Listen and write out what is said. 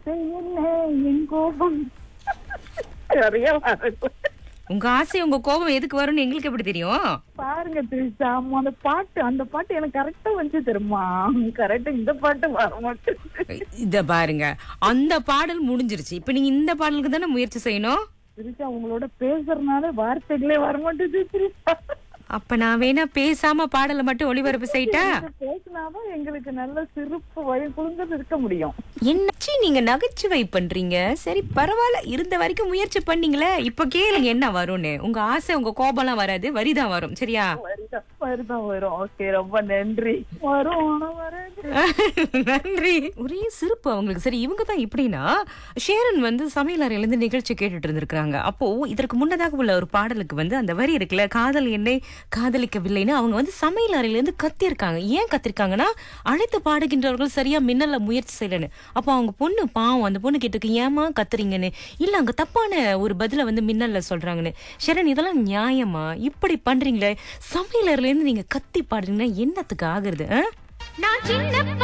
ஆசை என்ன என் கோபம் நிறைய வருது. உங்க ஆசை உங்க கோபம் எதுக்கு வரும்னு எங்களுக்கு எப்படி தெரியும் பாருங்க திரிஷா அம்மா, அந்த பாட்டு அந்த பாட்டு எனக்கு கரெக்டா வந்து தெரியுமா கரெக்டா இந்த பாட்டு வர மாட்டேங்குது இத பாருங்க அந்த பாடல் முடிஞ்சிருச்சு இப்ப நீங்க இந்த பாடலுக்கு தானே முயற்சி செய்யணும் திரிஷா உங்களோட பேசுறதுனால வார்த்தைகளே வர மாட்டேங்குது திரிஷா அப்ப நான் வேணா பேசாம பாடலை மட்டும் ஒளிபரப்பு செய்யிட்டா பேசினாதான் எங்களுக்கு நல்ல சிறப்பு வழி குழுந்தது இருக்க முடியும் என்னாச்சு நீங்க நகைச்சுவை பண்றீங்க சரி பரவாயில்ல இருந்த வரைக்கும் முயற்சி பண்ணீங்களே இப்ப கேளுங்க என்ன வரும்னு உங்க ஆசை உங்க கோபம்லாம் வராது வரிதான் வரும் சரியா வருதான் வருதான் வரும் ஓகே ரொம்ப நன்றி வரும் ஆனா வராது நன்றி ஒரே சிரிப்பு அவங்களுக்கு சரி இவங்க தான் இப்படின்னா ஷேரன் வந்து சமையல் அறையில இருந்து நிகழ்ச்சி கேட்டுட்டு இருந்திருக்காங்க அப்போ இதற்கு முன்னதாக உள்ள ஒரு பாடலுக்கு வந்து அந்த வரி இருக்குல்ல காதல் என்னை காதலிக்கவில்லைன்னு அவங்க வந்து சமையல் அறையில இருந்து கத்திருக்காங்க ஏன் கத்திருக்காங்கன்னா அழைத்து பாடுகின்றவர்கள் சரியா மின்னல முயற்சி செய்யலன்னு அப்போ அவங்க பொண்ணு பாவம் அந்த பொண்ணு கேட்டிருக்கு ஏமா கத்துறீங்கன்னு இல்ல அங்க தப்பான ஒரு பதில வந்து மின்னல்ல சொல்றாங்கன்னு ஷரண் இதெல்லாம் நியாயமா இப்படி பண்றீங்களே சமையல் அறையில இருந்து நீங்க கத்தி பாடுறீங்கன்னா என்னத்துக்கு ஆகுறது ஆ? நான் சின்ன